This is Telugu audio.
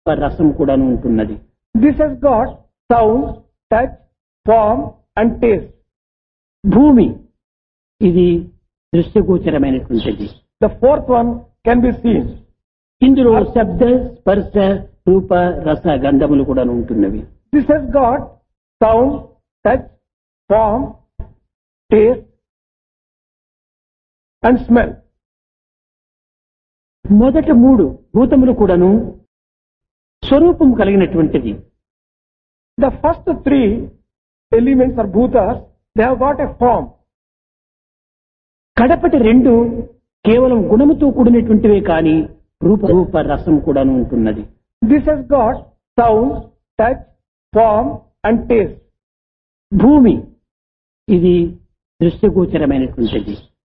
రసం కూడాను ఉంటున్నది This has got sound, touch, form and taste. భూమి ఇది దృశ్యగోచరమైనటువంటిది The fourth one can be seen. ఇందులో శబ్ద స్పర్శ రూప రస గంధములు కూడా ఉంటున్నవి This has got sound, touch, form, taste and smell. మొదట మూడు భూతములు కూడాను స్వరూపం కలిగినటువంటిది The first three elements or bhutas, they have got a form. కడపటి రెండు కేవలం గుణముతో కూడినటువంటివే కాని రూప రూప రసం కూడాను ఉంటున్నది This has got sound, touch, form and taste. భూమి ఇది దృశ్యగోచరమైనటువంటిది